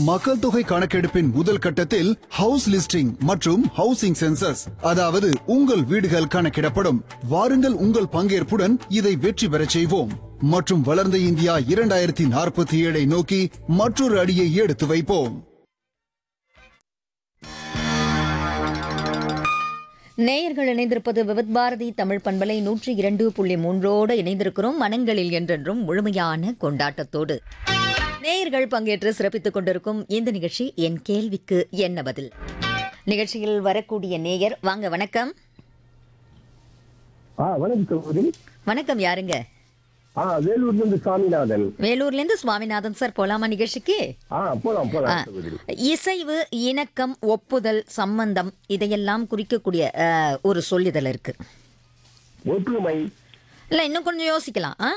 மக்கள் தொகை கணக்கெடுப்பின் முதல் கட்டத்தில் ஹவுஸ் லிஸ்டிங் மற்றும் ஹவுசிங் சென்சஸ் அதாவது உங்கள் வீடுகள் கணக்கிடப்படும் வாருங்கள் உங்கள் பங்கேற்புடன் இதை வெற்றி பெறச் செய்வோம் மற்றும் வளர்ந்த இந்தியா இரண்டாயிரத்தி நாற்பத்தி ஏழை நோக்கி மற்றொரு அடியை எடுத்து வைப்போம் நேயர்கள் இணைந்திருப்பது விவித் பாரதி தமிழ் பண்பலை நூற்றி இரண்டு புள்ளி மூன்றோடு இணைந்திருக்கிறோம் மனங்களில் என்றென்றும் முழுமையான கொண்டாட்டத்தோடு நேயர்கள் பங்கேற்று சிறப்பித்துக் கொண்டிருக்கும் இந்த நிகழ்ச்சி என் கேள்விக்கு என்ன பதில் நிகழ்ச்சியில் வரக்கூடிய நேயர் வாங்க வணக்கம் ஆ வணக்கம் சகோதரி வணக்கம் யாருங்க ஆ வேலூர்ல இருந்து சாமிநாதன் வேலூர்ல இருந்து சுவாமிநாதன் சார் போலாமா நிகழ்ச்சிக்கு ஆ போலாம் ஆ, போலாம் சகோதரி இசைவு இணக்கம் ஒப்புதல் சம்பந்தம் இதையெல்லாம் குறிக்கக்கூடிய அஹ், ஒரு சொல்லிதல் இருக்கு ஒற்றுமை இல்ல இன்னும் கொஞ்சம் யோசிக்கலாம் ஆ